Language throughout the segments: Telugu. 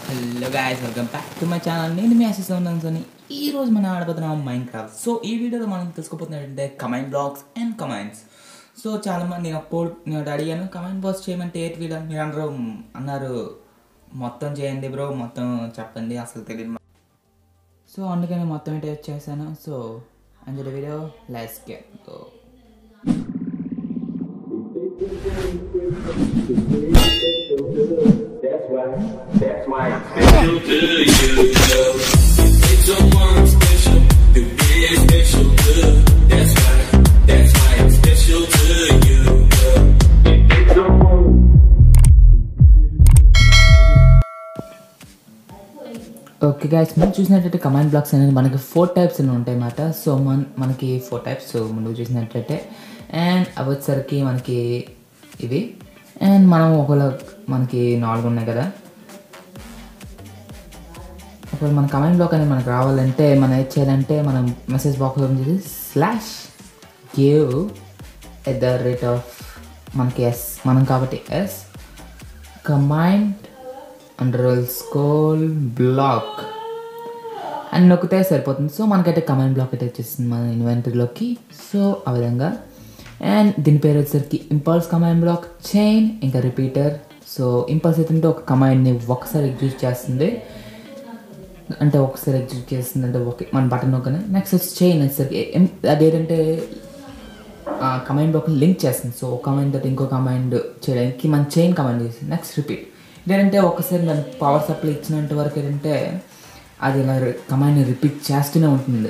Hello guys welcome back to my channel నేను మీ అసిస్ ఉన్నాను సోని ఈ రోజు మనం ఆడబోతున్నాం మైండ్ క్రాఫ్ట్ సో ఈ వీడియోలో మనం తెలుసుకోబోతున్నట్టే command blocks and commands so చాలా మంది నేను అప్పుడు నేను ఒకటి అడిగాను కమెంట్ బాక్స్ చేయమంటే ఏంటి వీడియో మీరు అందరూ అన్నారు మొత్తం చేయండి బ్రో మొత్తం చెప్పండి అసలు తెలియదు సో అందుకని మొత్తం ఏంటో చేశాను సో అందులో video let's get go That's why, that's why I'm special to you. It's someone special, to be special to. That's why, that's why I'm special to you. It's someone. Okay guys మీరు చూసినట్టయితే కమాండ్ బ్లాక్స్ అనేది మనకి ఫోర్ టైప్స్ అని ఉంటాయి అన్నమాట సో మన మనకి ఫోర్ టైప్స్ సో ముందు చూసినట్టయితే అండ్ అవి వచ్చేసరికి మనకి ఇవి అండ్ మనం ఒకవేళ మనకి నాలుగు ఉన్నాయి కదా ఒకవేళ మన కమెంట్ బ్లాక్ అనేది మనకు రావాలంటే మనం ఏం చేయాలంటే మనం మెసేజ్ బాక్స్ ఓపెన్ చేసి slash give at the rate of మనకి ఎస్ మనం కాబట్టి S command underscore block అని నొక్కితే సరిపోతుంది సో మనకైతే కమెంట్ బ్లాక్ అయితే వచ్చేస్తుంది మన ఇన్వెంటరీలోకి సో ఆ విధంగా అండ్ దీని పేరు వచ్చేసరికి ఇంపల్స్ కమాండ్ బ్లాక్ చైన్ ఇంకా రిపీటర్ సో ఇంపల్స్ అయితే ఒక కమాండ్ని ఒకసారి ఎగ్జిక్యూట్ చేస్తుంది అంటే ఒకసారి ఎగ్జిక్యూట్ చేస్తుంది అంటే ఒక మన బటన్ నొక్కనే నెక్స్ట్ వచ్చి చైన్ వచ్చేసరికి ఎం- అదేంటంటే కమాండ్ బ్లాక్ లింక్ చేస్తుంది సో ఒక కమాండ్ తోటి ఇంకో కమాండ్ చేయడానికి మన చైన్ కమాండ్ చేస్తుంది నెక్స్ట్ రిపీట్ ఇదేంటంటే ఒకసారి దాని పవర్ సప్లై ఇచ్చినంత వరకు ఏంటంటే అది ఇలా కమాండ్ని రిపీట్ చేస్తూనే ఉంటుంది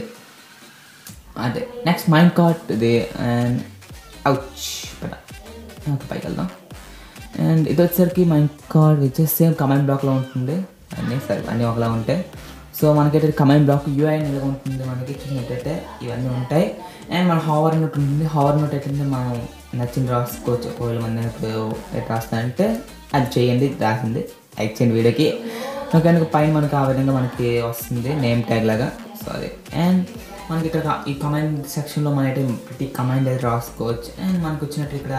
అదే నెక్స్ట్ మైండ్ కార్ట్ ఇది అండ్ అవుచ్ పద ఓకే పైకి వెళ్దాం అండ్ ఇది వచ్చేసరికి మైండ్ కార్డ్ వచ్చేసి సేమ్ కమాండ్ బ్లాక్లో ఉంటుంది అన్నీ సరే అన్నీ ఒకలా ఉంటాయి సో మనకైతే కమాండ్ బ్లాక్ యూఐ అనేది ఉంటుంది మనకి చూసినట్టయితే ఇవన్నీ ఉంటాయి అండ్ మన హవర్ నోట్ ఉంటుంది హవర్ నోట్ అయితే మనం నచ్చింది రాసుకోవచ్చు ఒకవేళ మన ఇప్పుడు ఎట్లా రాస్తానంటే అది చేయండి రాసింది లైక్ చేయండి వీడియోకి కనుక పైన మనకి ఆ విధంగా మనకి వస్తుంది నేమ్ ట్యాగ్ లాగా సారీ అండ్ మనకి ఇక్కడ ఈ కమాండ్ సెక్షన్లో మన అయితే ప్రతి కమాండ్ అయితే రాసుకోవచ్చు అండ్ మనకు వచ్చినట్టు ఇక్కడ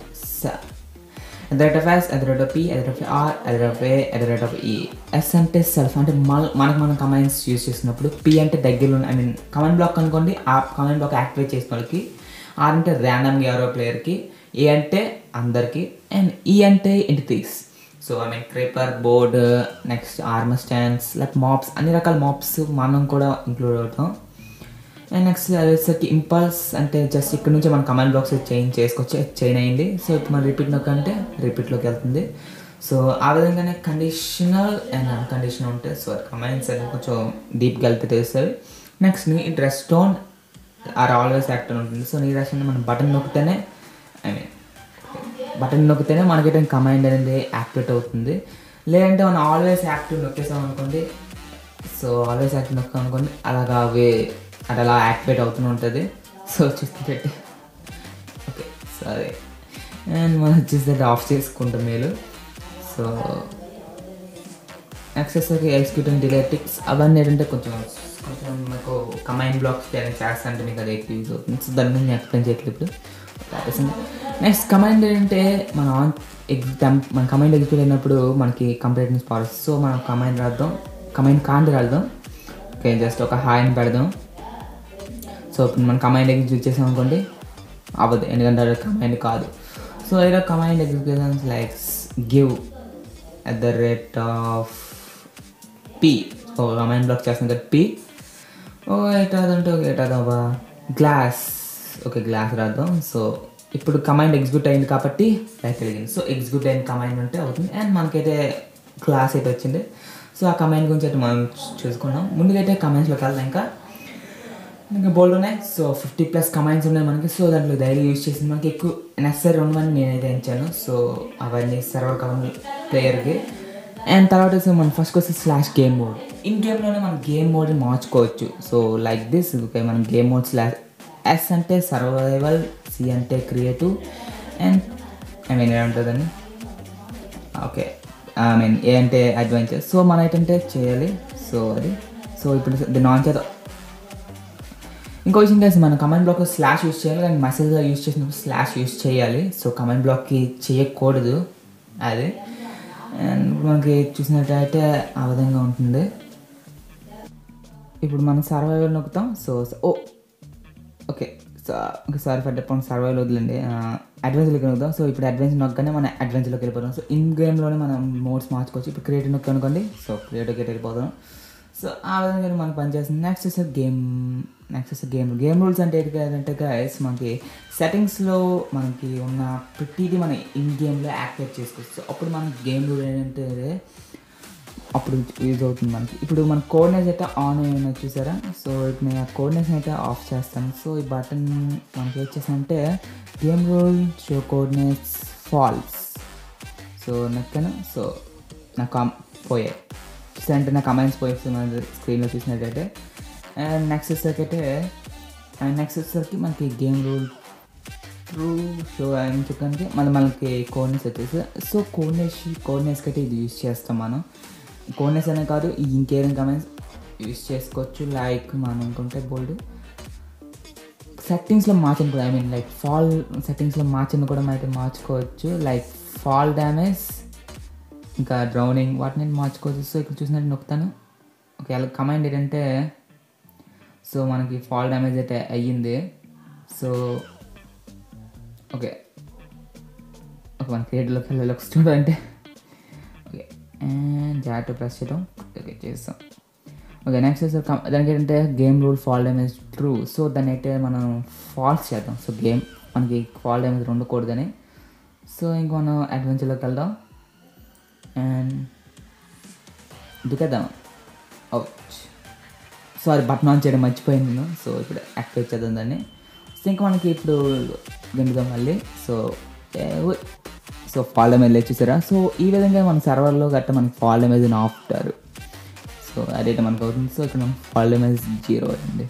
at the rate of S at the rate of P at the rate of R at the rate of A at the rate of E S అంటే సెల్ఫ్ అంటే మన మనకు మనం కమాండ్స్ యూస్ చేసినప్పుడు పి అంటే దగ్గరలో ఐ మీన్ కమాండ్ బ్లాక్ అనుకోండి ఆ కమాండ్ బ్లాక్ యాక్టివేట్ చేసిన వాళ్ళకి ఆర్ అంటే ర్యాండమ్గా ఎవరో ప్లేయర్కి ఏ అంటే అందరికి అండ్ ఈ అంటే entities so I mean creeper board next armour stands like maps అన్ని రకాల మాప్స్ మనం కూడా ఇంక్లూడ్ అవుతాం అండ్ నెక్స్ట్ వచ్చేసరికి ఇంపల్స్ అంటే జస్ట్ ఇక్కడ నుంచి మనం కమాండ్ బాక్స్ చేంజ్ చేసుకోవచ్చు చేంజ్ అయింది సో ఇప్పుడు మనం రిపీట్ నొక్కంటే రిపీట్లోకి వెళ్తుంది సో ఆ విధంగానే కండిషనల్ అండ్ అన్కండిషనల్ ఉంటాయి సో కమాండ్స్ అనేది కొంచెం డీప్గా వెళ్తే తెలుస్తుంది నెక్స్ట్ నీ డ్రెస్ టోన్ ఆర్ ఆల్వేస్ యాక్టర్ ఉంటుంది సో నీ డ్రెస్ మనం బటన్ నొక్కితేనే ఐ మీన్ బటన్ నొక్కితేనే మనకైతే కమాండ్ అనేది యాక్టివేట్ అవుతుంది లేదంటే మనం ఆల్వేస్ యాక్టివ్ నొక్కేసాం అనుకోండి సో ఆల్వేస్ యాక్టివ్ నొక్కాం అనుకోండి అలాగా అవి అది అలా యాక్టివేట్ అవుతూనే ఉంటుంది సో చూస్తుంటే ఓకే సరే అండ్ మనం వచ్చేసి ఆఫ్ చేసుకుంటాం మీరు సో యాక్సెసరీ ఎగ్జిక్యూటివ్ డిలెటిక్స్ అవన్నీ ఏంటంటే కొంచెం కొంచెం మీకు కమైండ్ బ్లాక్స్ చేస్తా అంటే మీకు అది ఎక్కువ యూజ్ అవుతుంది సో దాని మీద నేను ఎక్స్ప్లెయిన్ చేయట్లేదు ఇప్పుడు నెక్స్ట్ కమాండ్ ఏంటంటే మన ఆన్ ఎగ్జామ్ మన కమాండ్ ఎగ్జిక్యూట్ అయినప్పుడు మనకి కంప్లీట్నెస్ పవర్ సో మనం కమాండ్ రాద్దాం కమాండ్ కాండి రాద్దాం ఓకే జస్ట్ ఒక హాయ్ అని పెడదాం సో ఇప్పుడు మనం కమాండ్ ఎగ్జిక్యూట్ చేసాం అనుకోండి అవ్వదు ఎందుకంటే అది కమాండ్ కాదు సో ఏదో command executions like give at the rate of P so command block చేస్తాం కదా పి ఓ ఎట్ రాదంటే ఓకే ఎట్ రాదా గ్లాస్ ఓకే గ్లాస్ రాద్దాం సో ఇప్పుడు కమాండ్ ఎగ్జిక్యూట్ అయింది కాబట్టి లైక్ వెలిగింది సో ఎగ్జిక్యూట్ అయిన కమాండ్ ఉంటే అవుతుంది అండ్ మనకైతే క్లాస్ అయితే వచ్చింది సో ఆ కమాండ్ గురించి అయితే మనం చూసుకున్నాం ముందుకైతే కమాండ్స్లోకి వెళ్దాం ఇంకా ఇంకా బోల్డ్ ఉన్నాయి సో ఫిఫ్టీ ప్లస్ కమాండ్స్ ఉన్నాయి మనకి సో దాంట్లో డైలీ యూజ్ చేసింది మనకి ఎక్కువ నెసరీ ఉండమని నేనైతే ఎంచాను సో అవన్నీ సర్వర్ కావాలి ప్లేయర్కి అండ్ తర్వాత వచ్చి మనం ఫస్ట్ వచ్చి స్లాష్ గేమ్ మోడ్ ఇన్ గేమ్లోనే మనం గేమ్ మోడ్ మార్చుకోవచ్చు సో లైక్ దిస్ ఓకే మనం గేమ్ మోడ్ స్లాష్ ఎస్ అంటే సర్వైవల్ సి అంటే క్రియేటివ్ అండ్ ఐ మీన్ ఏమంటుందని ఓకే ఐ మీన్ ఏ అంటే అడ్వెంచర్ సో మన ఏంటంటే చేయాలి సో అది సో ఇప్పుడు దీన్ని ఆన్ చేద్దాం ఇంకో విషయం తెలిసి మనం కమెంట్ బ్లాక్ స్లాష్ యూస్ చేయాలి కానీ మెసేజ్ యూస్ చేసినప్పుడు స్లాష్ యూస్ చేయాలి సో కమెంట్ బ్లాక్కి చేయకూడదు అది అండ్ మనకి చూసినట్టయితే ఆ విధంగా ఉంటుంది ఇప్పుడు మనం సర్వైవల్ నొక్కుతాం so oh okay so sorry for డెప్ సర్వైవల్ వదిలేండి అడ్వెంచర్లోకి నొక్కుతాం సో ఇప్పుడు అడ్వెంచర్ నొక్కగానే మనం అడ్వెంచర్లోకి వెళ్ళిపోతాం సో ఇన్ గేమ్లోనే మనం మోడ్స్ మార్చుకోవచ్చు ఇప్పుడు క్రియేటివ్ నొక్కి అనుకోండి సో క్రియేటివ్కి వెళ్ళిపోతాం సో ఆ విధంగా మనం పనిచేస్తుంది నెక్స్ట్ వచ్చేసి గేమ్ నెక్స్ట్ వచ్చేసి గేమ్ గేమ్ రూల్స్ అంటే ఏంటి అంటే గైస్ మనకి సెట్టింగ్స్లో మనకి ఉన్న ప్రతిదీ మనం ఇన్ గేమ్లో యాక్టివేట్ చేసుకోవచ్చు సో అప్పుడు మన గేమ్ రూల్ ఏంటంటే అప్పుడు యూజ్ అవుతుంది మనకి ఇప్పుడు మన కోడ్నెస్ అయితే ఆన్ అయిన చూసారా సో ఇప్పుడు నేను ఆ కోడ్నెస్ అయితే ఆఫ్ చేస్తాను సో ఈ బటన్ మనకి ఏం చేస్తానంటే game rule show coordinates false so నొక్కాను సో నా కామ్ పోయాయి అంటే నా కమెంట్స్ పోయి మన స్క్రీన్లో చూసినట్టయితే అండ్ నెక్స్ట్ వచ్చేసరికి అండ్ నెక్స్ట్ వచ్చేసరికి మనకి గేమ్ రూల్ ట్రూ షో అని చెప్పడానికి మన మనకి కోడ్నెస్ వచ్చేసి సో కోడ్నెస్ కోడ్నెస్కి అయితే ఇది యూజ్ చేస్తాం మనం కోడ్నెస్ అనే కాదు ఈ ఇంకేదైనా కమెంట్స్ యూజ్ చేసుకోవచ్చు లైక్ మనం అనుకుంటే బోల్డ్ సెట్టింగ్స్లో మార్చని కూడా ఐ మీన్ లైక్ ఫాల్ సెట్టింగ్స్లో మార్చని కూడా అయితే మార్చుకోవచ్చు లైక్ ఫాల్ డ్యామేజ్ ఇంకా డ్రౌనింగ్ వాటిని మార్చుకోవచ్చు సో ఇక్కడ చూసినట్టు నొక్కుతాను ఓకే అలా కమాండ్ ఏంటంటే సో మనకి ఫాల్ డ్యామేజ్ అయితే అయ్యింది సో ఓకే ఓకే మన క్రియేటర్లోకి వెళ్ళాలి ఒక స్టూడియో అంటే ఓకే అండ్ జాట్ ప్రెస్ చేయడం ఓకే చేస్తాం ఓకే నెక్స్ట్ వచ్చి దానికి ఏంటంటే game rule fall damage true so దాన్ని అయితే మనం ఫాల్స్ చేద్దాం సో గేమ్ మనకి ఫాల్ డ్యామేజ్ ఉండకూడదని సో ఇంక మనం అడ్వెంచర్లోకి వెళ్దాం అండ్ దుకేద్దాం అవుట్ సారీ బటన్ ఆన్ చేయడం మర్చిపోయింది నేను సో ఇప్పుడు యాక్టివేట్ చేద్దాం దాన్ని సో ఇంకా మనకి ఇప్పుడు గెంటుదాం మళ్ళీ సో సో ఫాల్ డ్యామేజ్ లేదు చూసారా సో ఈ విధంగా మన సర్వర్లో గట్ట మనకి ఫాల్ డ్యామేజ్ ఆపుతారు సో అదైతే మనకు అవుతుంది సో ఇక్కడ ఫాల్ డ్యామేజ్ జీరో అయింది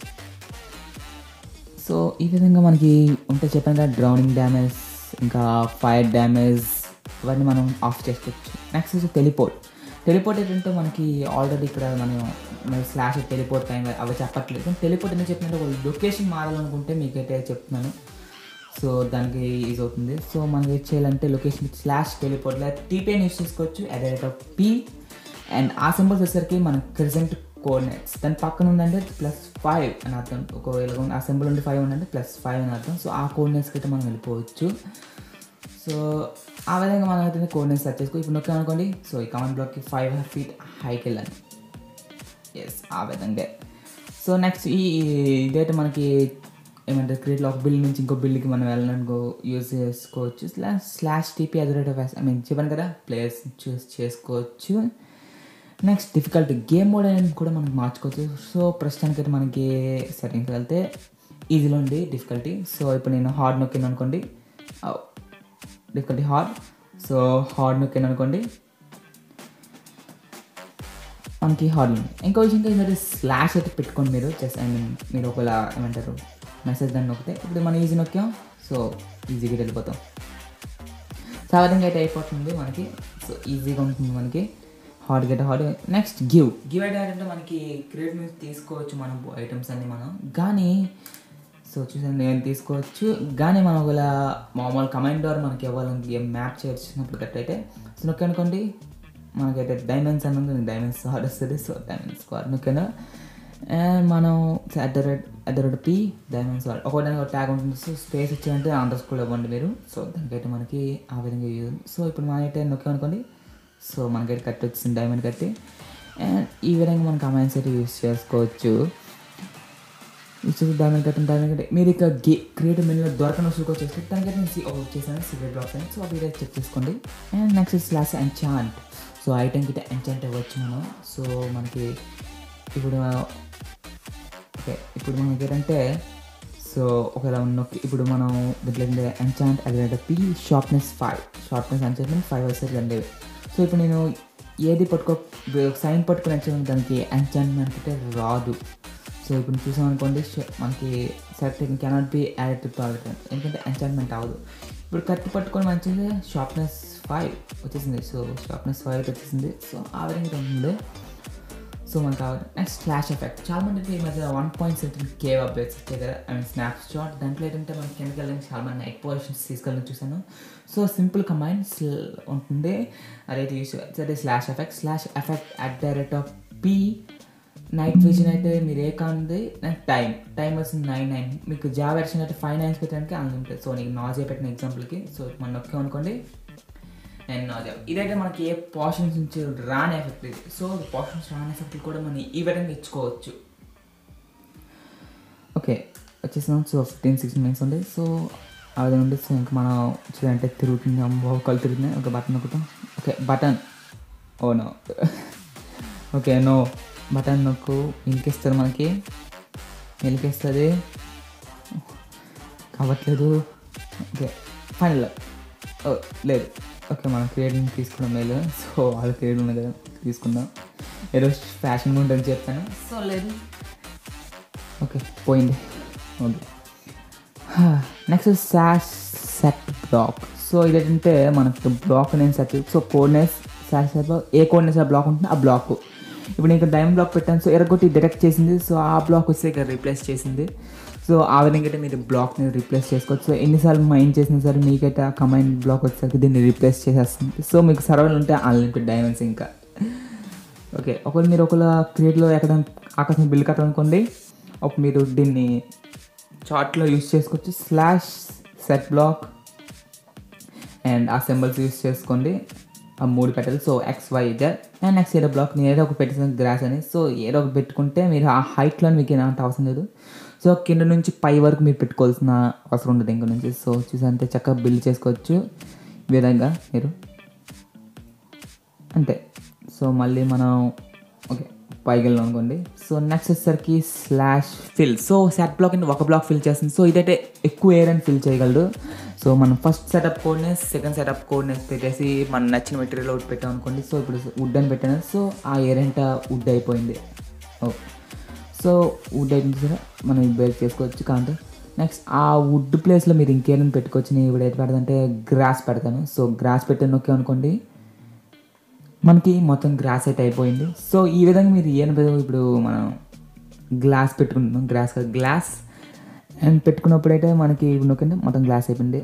సో ఈ విధంగా మనకి ఉంటే చెప్పాను కదా డ్రౌనింగ్ డ్యామేజ్ ఇంకా ఫైర్ డ్యామేజ్ ఇవన్నీ మనం ఆఫ్ చేసుకోవచ్చు నెక్స్ట్ వచ్చి టెలిపోర్ట్ టెలిపోర్ట్ ఏంటంటే మనకి ఆల్రెడీ ఇక్కడ మనం స్లాష్ టెలిపోర్ట్ టైం అవి చెప్పట్లేదు కానీ టెలిపోర్ట్ ఎందుకు చెప్పినట్టు ఒక లొకేషన్ మారాలనుకుంటే మీకైతే చెప్తున్నాను సో దానికి యూజ్ అవుతుంది సో మనం ఏం చేయాలంటే లొకేషన్ స్లాష్ టెలిపోర్ట్ లేదా టీపీని యూస్ చేసుకోవచ్చు at the rate of P and ఆ సింబల్స్ వచ్చేసరికి మన ప్రెసెంట్ కోఆర్డినేట్స్ దాని పక్కన ఉందంటే ప్లస్ ఫైవ్ అని అర్థం ఒకవేళ ఆ సింబల్ ఉండి ఫైవ్ ఉందంటే ప్లస్ ఫైవ్ అని అర్థం సో ఆ కోఆర్డినేట్స్కి అయితే మనం వెళ్ళిపోవచ్చు సో ఆ విధంగా మనం అయితే కోఆర్డినేట్స్ సెర్చ్ చేసుకో ఇప్పుడు నొక్కాం అనుకోండి సో ఈ కమెంట్ బ్లాక్కి ఫైవ్ ఫీట్ హైకి వెళ్ళాలి ఎస్ ఆ విధంగా సో నెక్స్ట్ ఈ ఇదైతే మనకి ఏమంటారు క్రియేట్లో ఒక బిల్ నుంచి ఇంకో బిల్డ్కి మనం వెళ్ళడానికి యూజ్ చేసుకోవచ్చు స్లాష్ స్లాష్ టీపీ అది రేట్ ఆఫ్ ఐ మీన్ చెప్పాను కదా ప్లేయర్స్ చూస్ చేసుకోవచ్చు నెక్స్ట్ డిఫికల్టీ గేమ్ మోడ్ అనేది కూడా మనం మార్చుకోవచ్చు సో ప్రస్తుతానికి అయితే మనకి సెట్టింగ్కి వెళ్తే ఈజీలో ఉంది డిఫికల్టీ సో ఇప్పుడు నేను హార్డ్ నొక్కిన అనుకోండి డిఫికల్టీ హార్డ్ సో హార్డ్ నొక్కిన అనుకోండి మనకి హార్డ్ ఉంది ఇంకో విషయం ఏంటంటే స్లాష్ అయితే పెట్టుకోండి మీరు జస్ట్ ఐ మీన్ మీరు ఒకవేళ ఏమంటారు మెసేజ్ దాన్ని నొక్కితే ఇప్పుడు మనం ఈజీ నొక్కాం సో ఈజీగా వెళ్ళిపోతాం సో ఆ విధంగా అయితే అయిపోతుంది మనకి సో ఈజీగా ఉంటుంది మనకి hard get hard next give give item ఏంటంటే మనకి క్రియేట్ నుంచి తీసుకోవచ్చు మనం ఐటమ్స్ అన్ని మనం కానీ సో చూసాను నేను తీసుకోవచ్చు కానీ మనం ఒకవేళ మామూలు కమాండ్ ద్వారా మనకి ఇవ్వాలని గేమ్ మ్యాప్ చేసినప్పుడు కట్ అయితే సో నొక్కి అనుకోండి మనకైతే డైమండ్స్ అని ఉంది డైమండ్స్ స్క్వాడ్ వస్తుంది సో డైమండ్స్ స్క్వాడ్ నొక్కాను అండ్ మనం at the rate at the rate P diamonds sword ఒకదానికి ఒక ట్యాగ్ ఉంటుంది సో స్పేస్ ఇచ్చారంటే అండర్ స్కూల్ ఇవ్వండి మీరు సో దానికైతే మనకి ఆ విధంగా యూజ్ సో ఇప్పుడు మనమైతే నొక్కామనుకోండి సో మనకైతే కట్టి వచ్చింది డైమండ్ కట్టి అండ్ ఈ విధంగా మనం కమాండ్స్ అయితే యూస్ చేసుకోవచ్చు ఇచ్చేసి డైమండ్ కట్టిన డైమండ్ కట్టి మీరు ఇక గే క్రియేటివ్ మెనూలో దొరకని వస్తువులు చేస్తే దానికైతే నేను సి- ఒకటి చేశాను సీక్రెట్ బాక్స్ అని సో అవి అయితే చెక్ చేసుకోండి and next slash enchant so ఐటెంకి అయితే ఎంచాంట్ ఇవ్వచ్చు మనం సో మనకి ఇప్పుడు ఓకే ఇప్పుడు మనకి ఏంటంటే సో ఒకవేళ నొక్కి ఇప్పుడు మనం దీంట్లో ఎంచాంట్ అది అంటే P sharpness five sharpness enchantment five వస్తుంది అండి సో ఇప్పుడు నేను ఏది పట్టుకో సైన్ పట్టుకుని ఎంచాంట్ దానికి ఎంచాంట్మెంట్ అయితే రాదు సో ఇప్పుడు చూసాం అనుకోండి ష- మనకి set cannot be add to target ఎందుకంటే ఎంచాంట్మెంట్ అవ్వదు ఇప్పుడు కత్తి పట్టుకొని మంచిగా షార్ప్నెస్ ఫైవ్ వచ్చేసింది సో షార్ప్నెస్ ఫైవ్ వచ్చేసింది సో ఆ విధంగా ఉంటుంది సో మనకు కావాలి నెక్స్ట్ ఫ్లాష్ ఎఫెక్ట్ చాలా మందికి ఈ మధ్య one point seven cave updates వచ్చాయి కదా ఐ మీన్ స్నాప్ షాట్ దాంట్లో ఏంటంటే మనకి కిందకి వెళ్ళడానికి చాలా మంది నైట్ పొజిషన్స్ తీసుకెళ్ళి చూసాను సో సింపుల్ కమాండ్ ఉంటుంది అదైతే యూస్ అదే slash effect slash effect at the rate of P night vision అయితే మీరు ఏ కాంది టైం టైం వస్తుంది నైన్ నైన్ మీకు జా వెర్షన్ అయితే ఫైవ్ నైన్స్ పెట్టడానికి అన్లిమిటెడ్ సో నీకు నాజే పెట్టిన ఎగ్జాంపుల్కి సో మనం నొక్కాం అనుకోండి అండ్ నాజే ఇదైతే మనకి ఏ పోర్షన్స్ నుంచి రాని ఎఫెక్ట్ ఇది సో పోర్షన్స్ రాని ఎఫెక్ట్ కూడా మనం ఈ విధంగా ఇచ్చుకోవచ్చు ఓకే వచ్చేసాం సో ఫిఫ్టీన్ సిక్స్టీన్ మినిట్స్ ఉంది సో ఆ విధంగా ఉంది సో ఇంకా మనం చూడంటే తిరుగుతుంది అమ్మో కళ్ళు తిరుగుతున్నాయి ఒక బటన్ నొక్కుతాం okay button oh no okay no button నొక్కు ఇంకిస్తారు మనకి వెలికిస్తుంది కావట్లేదు ఓకే ఫైనల్ ఓ లేదు ఓకే మనం క్రియేటింగ్ తీసుకున్నాం మేలు సో వాళ్ళు క్రియేట్ ఉంది కదా తీసుకుందాం ఏదో ఫ్యాషన్ ఉంటుందని చెప్తాను సో లేదు ఓకే పోయింది ఓకే నెక్స్ట్ సాష్ సెట్ బ్లాక్ సో ఇదేంటంటే మనకు బ్లాక్ నేను సెట్ సో కోడ్నెస్ సాష్ సెట్లో ఏ కోడ్నెస్ ఆ బ్లాక్ ఉంటుంది ఆ బ్లాక్ ఇప్పుడు నేను ఇక్కడ డైమండ్ బ్లాక్ పెట్టాను సో ఎరగొట్టి డిటెక్ట్ చేసింది సో ఆ బ్లాక్ వస్తే ఇక్కడ రీప్లేస్ చేసింది సో ఆ విధంగా అయితే మీరు బ్లాక్ని రీప్లేస్ చేసుకోవచ్చు సో ఎన్నిసార్లు మైండ్ చేసిన సరే మీకైతే ఆ కమైండ్ బ్లాక్ వచ్చేసరికి దీన్ని రీప్లేస్ చేసేస్తుంది సో మీకు సర్వర్లు ఉంటే అన్లిమిటెడ్ డైమండ్స్ ఇంకా ఓకే ఒకవేళ మీరు ఒకవేళ క్రియేట్లో ఎక్కడ ఆకాశం బిల్ కట్టాలనుకోండి అప్పుడు మీరు దీన్ని చార్ట్లో యూస్ చేసుకోవచ్చు స్లాష్ సెట్ బ్లాక్ అండ్ ఆ సింబల్స్ యూస్ చేసుకోండి ఆ మూడు పెట్టాలి so X Y Z and next ఏదో బ్లాక్ నేను ఏదో ఒక పెట్టేసాను గ్రాస్ అని సో ఏదో ఒక పెట్టుకుంటే మీరు ఆ హైట్లో మీకు ఏమంత అవసరం లేదు సో కింద నుంచి పై వరకు మీరు పెట్టుకోవాల్సిన అవసరం ఉండదు ఇంక నుంచి సో చూసంతే చక్కగా బిల్డ్ చేసుకోవచ్చు ఈ విధంగా మీరు అంతే సో మళ్ళీ మనం ఓకే పైకి వెళ్ళాం అనుకోండి సో నెక్స్ట్ వచ్చేసరికి slash fill so set block అంటే ఒక బ్లాక్ ఫిల్ చేస్తుంది సో ఇదైతే ఎక్కువ ఎయిర్ అని ఫిల్ చేయగలడు సో మనం ఫస్ట్ సెటప్ కోడ్నెస్ సెకండ్ సెటప్ కోడ్నెస్ పెట్టేసి మనం నచ్చిన మెటీరియల్ ఒకటి పెట్టాం అనుకోండి సో ఇప్పుడు వుడ్ అని పెట్టాను సో ఆ ఎయిర్ అంతా వుడ్ అయిపోయింది ఓ సో వుడ్ అయిపోయింది సరే మనం బేక్ చేసుకోవచ్చు కాంటే నెక్స్ట్ ఆ వుడ్ ప్లేస్లో మీరు ఇంకేమైనా పెట్టుకోవచ్చు నేను ఇప్పుడు ఏది పెడతానంటే గ్రాస్ పెడతాను సో గ్రాస్ పెట్టాను ఓకే అనుకోండి మనకి మొత్తం గ్రాస్ అయితే అయిపోయింది సో ఈ విధంగా మీరు ఏం ఇప్పుడు మనం గ్లాస్ పెట్టుకుంటున్నాం గ్లాస్ గ్లాస్ అండ్ పెట్టుకున్నప్పుడు అయితే మనకి ఇప్పుడు ఓకే మొత్తం గ్లాస్ అయిపోయింది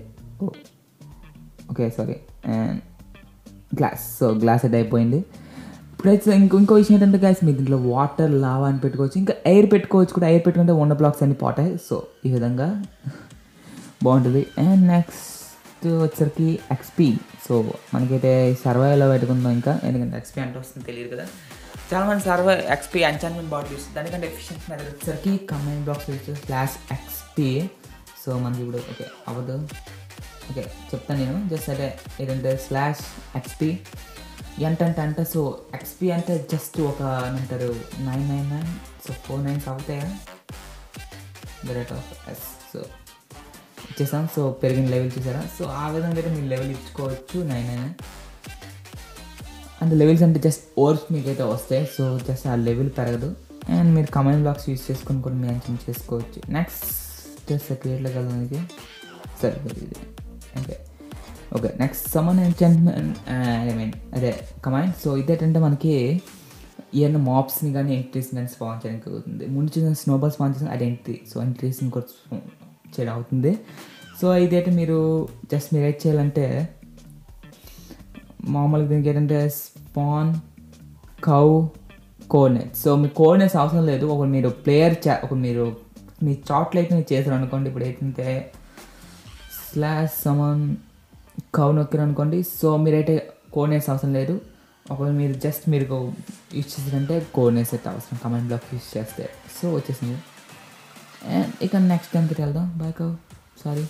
okay sorry and glass so glass అయితే అయిపోయింది ఇప్పుడైతే ఇంకో ఇంకో విషయం ఏంటంటే గ్యాస్ మీరు దీంట్లో వాటర్ లావా అని పెట్టుకోవచ్చు ఇంకా ఎయిర్ పెట్టుకోవచ్చు కూడా ఎయిర్ పెట్టుకుంటే వండ బ్లాక్స్ అన్ని పోతాయి సో ఈ విధంగా బాగుంటుంది అండ్ నెక్స్ట్ వచ్చేసరికి ఎక్స్పీ సో మనకైతే సర్వైలో పెట్టుకుందాం ఇంకా ఎందుకంటే ఎక్స్పీ అంటే వస్తుంది తెలియదు కదా చాలా మంది సర్వై ఎక్స్పీ ఎంచాన్మెంట్ బాటిల్ యూస్ దానికంటే ఎఫిషియెంట్ మెథడ్ వచ్చేసరికి command box use slash XP so మనకి ఇప్పుడు ఓకే అవ్వదు ఓకే చెప్తాను నేను జస్ట్ అదే ఏదంటే స్లాష్ ఎక్స్పీ ఎంత అంటే అంటే సో ఎక్స్పీ అంటే జస్ట్ ఒక ఏమంటారు nine nine nine so four nines అవుతాయా the rate of S so ఇచ్చేసాం సో పెరిగిన లెవెల్ చూసారా సో ఆ విధంగా అయితే మీరు లెవెల్ ఇచ్చుకోవచ్చు నైన్ నైన్ అండ్ లెవెల్స్ అంటే జస్ట్ ఓర్స్ మీకైతే వస్తాయి సో జస్ట్ ఆ లెవెల్ పెరగదు అండ్ మీరు కమెంట్ బ్లాక్స్ యూస్ చేసుకొని కూడా మెన్షన్ చేసుకోవచ్చు నెక్స్ట్ క్రియేట్లో కలడానికి సరే okay okay next summon enchantment I mean అదే కమాండ్ సో ఇదేంటంటే మనకి ఏమైనా మాప్స్ని కానీ ఎంట్రీస్ కానీ స్పాన్ చేయడానికి అవుతుంది ముందు చూసిన స్నోబాల్ స్పాన్ చేసిన అది ఎంట్రీ సో ఎంట్రీస్ని కూడా చేయడం అవుతుంది సో ఇదైతే మీరు జస్ట్ మీరు ఏం చేయాలంటే మామూలుగా దీనికి ఏంటంటే స్పాన్ కౌ కోఆర్డినేట్ సో మీ కోఆర్డినేట్స్ అవసరం లేదు ఒక మీరు ప్లేయర్ చా ఒక మీరు మీ చాట్లో అయితే మీరు చేశారు అనుకోండి ఇప్పుడు ఏంటంటే స్లాష్ సమన్ కౌ నొక్కారు అనుకోండి సో మీరైతే కోఆర్డినేట్స్ అవసరం లేదు ఒకవేళ మీరు జస్ట్ మీరు యూజ్ చేసారంటే కోఆర్డినేట్స్ అయితే అవసరం కమెంట్ బ్లాక్ యూజ్ చేస్తే సో వచ్చేసింది అండ్ ఇక నెక్స్ట్ టైంకి వెళ్దాం బాయ్ సారీ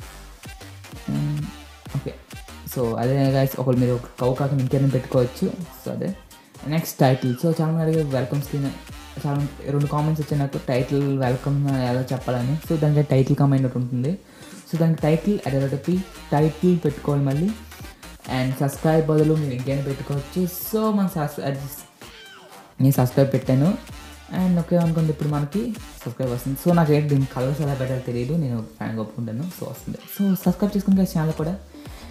ఓకే సో అదే గైస్ ఒకళ్ళు మీరు ఒక కౌ కాకుండా ఇంకేమైనా పెట్టుకోవచ్చు సో అదే నెక్స్ట్ టైటిల్ సో చాలా మంది అడిగే వెల్కమ్ స్క్రీన్ చాలా రెండు కామెంట్స్ వచ్చాయి నాకు టైటిల్ వెల్కమ్ ఎలా చెప్పాలని సో దానికి టైటిల్ కామెంట్ ఒకటి ఉంటుంది సో దానికి టైటిల్ అదే టైటిల్ పెట్టుకోవాలి మళ్ళీ అండ్ సబ్స్క్రైబ్ బదులు మీరు ఇంకేమైనా పెట్టుకోవచ్చు సో మన సబ్స్క్రైబ్ నేను సబ్స్క్రైబ్ పెట్టాను అండ్ ఓకే అనుకోండి ఇప్పుడు మనకి సబ్స్క్రైబ్ వస్తుంది సో నాకు ఏంటి దీని కలర్స్ ఎలా పెట్టాలో తెలియదు నేను ఫ్యాన్ ఒప్పుకుంటాను సో వస్తుంది సో సబ్స్క్రైబ్ చేసుకుని ఛానల్ కూడా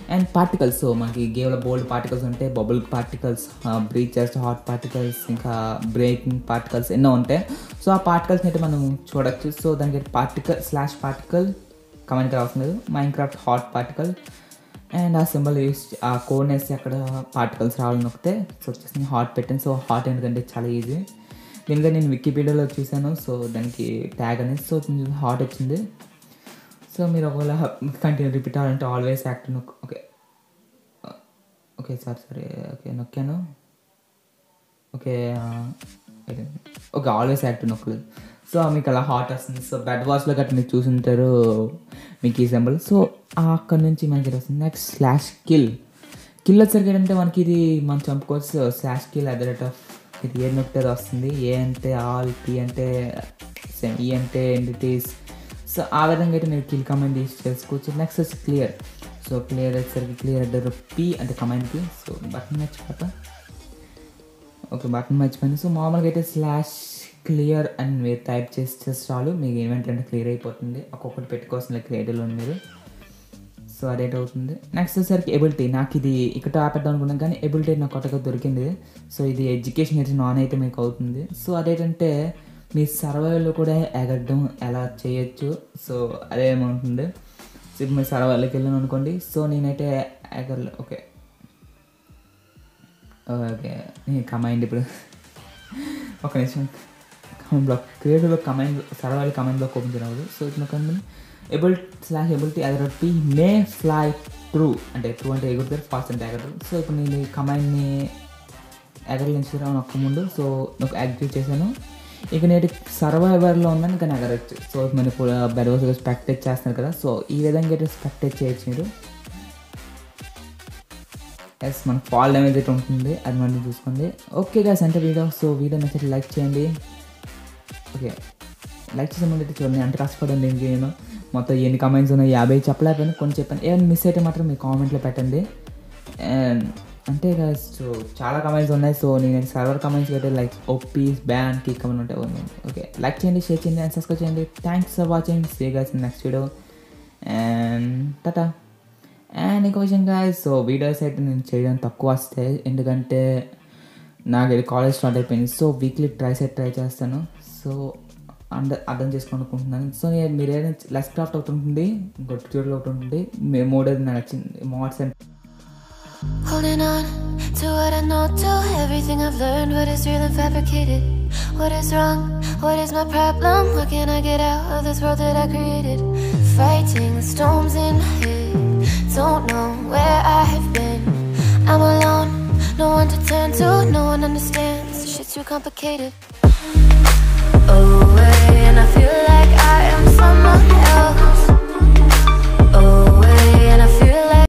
అండ్ పార్టికల్స్ సో మనకి గేమ్లో బోల్డ్ పార్టికల్స్ ఉంటాయి బబుల్ పార్టికల్స్ బ్రీచ్ చేస్తే హాట్ పార్టికల్స్ ఇంకా బ్రేకింగ్ పార్టికల్స్ ఎన్నో ఉంటాయి సో ఆ పార్టికల్స్ని అయితే మనం చూడొచ్చు సో దానికి పార్టికల్ స్లాష్ పార్టికల్ కమెంట్ రావడం లేదు Minecraft heart particle and ఆ సింబల్ యూస్ ఆ కోడ్నెస్ అక్కడ పార్టికల్స్ రావాలని నొక్కితే సో వచ్చేసి హాట్ పెట్టాను సో హాట్ ఎందుకంటే చాలా ఈజీ దీనిగా నేను వికీపీడియాలో చూశాను సో దానికి ట్యాగ్ అనేది సో హాట్ వచ్చింది సో మీరు ఒకవేళ కంటిన్యూ రిపీట్ అవ్వాలంటే ఆల్వేస్ యాక్ట్ నొక్కు ఓకే ఓకే సార్ సరే ఓకే నొక్కాను ఓకే ఓకే ఆల్వేస్ యాక్ట్ నొక్కలేదు సో మీకు అలా హాట్ వస్తుంది సో బెడ్ వాష్లో గట్రా మీరు చూసుంటారు మీకు ఈ సింబల్ సో అక్కడ నుంచి మనకి ఇది వస్తుంది నెక్స్ట్ స్లాష్ కిల్ కిల్ వచ్చేసరికి ఏంటంటే మనకి ఇది మనం చంపుకోవచ్చు slash kill at the rate of ఇది ఏ నొక్కితే అది వస్తుంది ఏ అంటే ఆల్ పి అంటే సేమ్ ఈ అంటే ఎంటిటీస్ సో ఆ విధంగా అయితే మీరు కిల్ కమాండ్ యూస్ చేసుకోవచ్చు నెక్స్ట్ వచ్చి క్లియర్ సో క్లియర్ వచ్చేసరికి క్లియర్ అట్ ద పి అంటే కమాండ్కి సో బటన్ మర్చిపోతా ఓకే బటన్ మర్చిపోయింది సో మామూలుగా అయితే స్లాష్ క్లియర్ అని మీరు టైప్ చేస్తే చాలు మీకు ఈవెంట్ అంటే క్లియర్ అయిపోతుంది ఒక్కొక్కటి పెట్టుకోవాల్సిన క్రియేటివ్లో మీరు సో అదేట్ అవుతుంది నెక్స్ట్ వచ్చేసరికి ఎబిలిటీ నాకు ఇది ఇక్కడ ఆపేద్దాం అనుకున్నాను కానీ ఎబిలిటీ నాకు కొత్తగా దొరికింది సో ఇది ఎడ్యుకేషన్ అయితే నాన్ అయితే మీకు అవుతుంది సో అదేంటంటే మీ సర్వైవల్లో కూడా ఎగరడం ఎలా చేయొచ్చు సో అదేమవుతుంది సో ఇప్పుడు మీరు సర్వైవల్కి వెళ్ళాను అనుకోండి సో నేనైతే ఎగరలే ఓకే ఓకే నేను కమైండ్ ఇప్పుడు ఒక నిమిషం కమెంట్ బ్లాక్ క్రియేటివ్లో command survival command block open చేయరాదు సో ఇట్లా కమెంట్ ఎబుల్ స్లాష్ ఎబిలిటీ అదొకటి మే ఫ్లై ట్రూ అంటే ట్రూ అంటే ఎగురుతారు ఫాస్ట్ అంటే ఎగరు సో ఇప్పుడు నేను ఈ కమాండ్ని ఎగరలించడం ఒక్క ముందు సో నాకు యాక్టివేట్ చేశాను ఇక నేను సర్వైవర్లో ఉన్నాను కానీ ఎగరచ్చు సో మీరు ఇప్పుడు బెడవస్ స్పెక్టేట్ చేస్తున్నారు కదా సో ఈ విధంగా అయితే స్పెక్టేట్ చేయొచ్చు మీరు ఎస్ మన ఫాల్ డ్యామేజ్ అయితే ఉంటుంది అది మనం చూసుకోండి ఓకే గాస్ అంటే వీడియో సో వీడియో నచ్చితే లైక్ చేయండి ఓకే లైక్ చేసే ముందు అయితే చూడండి అంటే కష్టపడండి ఇంక నేను మొత్తం ఎన్ని కమెంట్స్ ఉన్నాయి యాభై చెప్పలేకపోయినా కొన్ని చెప్పాను ఏమైనా మిస్ అయితే మాత్రం మీ కామెంట్లో పెట్టండి అండ్ అంతే కదా సో చాలా కమెంట్స్ ఉన్నాయి సో నేను సర్వర్ కమెంట్స్ అయితే లైక్ ఒప్పీస్ బ్యాన్ కి కమెంట్ ఉంటాయి ఓకే లైక్ చేయండి షేర్ చేయండి అండ్ సబ్స్క్రైబ్ చేయండి thanks for watching see guys next video and tata and ఇంకో విషయం గాయస్ సో వీడియోస్ అయితే నేను చేయడం తక్కువ వస్తాయి ఎందుకంటే నాకు ఇది కాలేజ్ స్టార్ట్ అయిపోయింది so weekly try set try చేస్తాను సో అంద అర్థం చేసుకోనుకుంటున్నాను సో నేను మీరు ఏదైనా లెస్ క్రాఫ్ట్ ఒకటి ఉంటుంది ఇంకో ట్యూటోరియల్ ఒకటి ఉంటుంది మే- మూడోది నాకు నచ్చింది mods and Holding on to what I know, to everything I've learned, what is real and fabricated. What is wrong? What is my problem? How can I get out of this world that I created? Fighting the storms in my head, don't know where I have been. I'm alone, no one to turn to, no one understands. Shit's too complicated. Away, and I feel like I am someone else.